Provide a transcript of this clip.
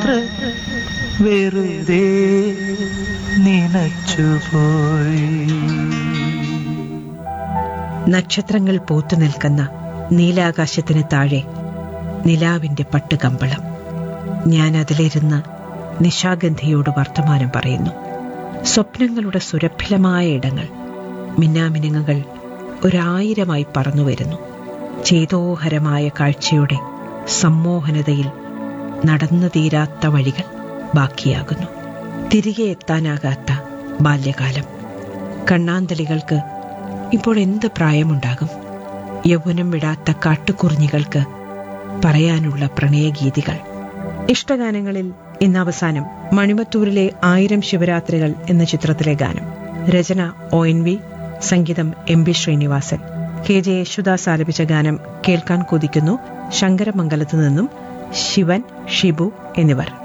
അത്ര വെറുതെ നനച്ചുപോയി നക്ഷത്രങ്ങൾ പൂത്തു നിൽക്കുന്ന നീലാകാശത്തിന് താഴെ നിലാവിന്റെ പട്ടുകമ്പളം ഞാൻ അതിലിരുന്ന് നിശാഗന്ധിയോട് വർത്തമാനം പറയുന്നു സ്വപ്നങ്ങളുടെ സുരഭിലമായ ഇടങ്ങൾ മിന്നാമിനുങ്ങുകൾ ഒരായിരമായി പറന്നു വരുന്നു ചേതോഹരമായ കാഴ്ചയുടെ സമ്മോഹനതയിൽ നടന്നു തീരാത്ത വഴികൾ ബാക്കിയാകുന്നു തിരികെ എത്താനാകാത്ത ബാല്യകാലം കണ്ണാന്തളികൾക്ക് ഇപ്പോൾ എന്ത് പ്രായമുണ്ടാകും യൗവനം വിടാത്ത കാട്ടുകുറിഞ്ഞികൾക്ക് പറയാനുള്ള പ്രണയഗീതികൾ ഇഷ്ടഗാനങ്ങളിൽ ഇന്ന് അവസാനം മണിമത്തൂരിലെ ആയിരം ശിവരാത്രികൾ എന്ന ചിത്രത്തിലെ ഗാനം രചന ഒ എൻ വി സംഗീതം M B Srinivasan K J Yesudas ആലപിച്ച ഗാനം കേൾക്കാൻ കൊതിക്കുന്നു ശങ്കരമംഗലത്ത് നിന്നും ശിവൻ ഷിബു എന്നിവർ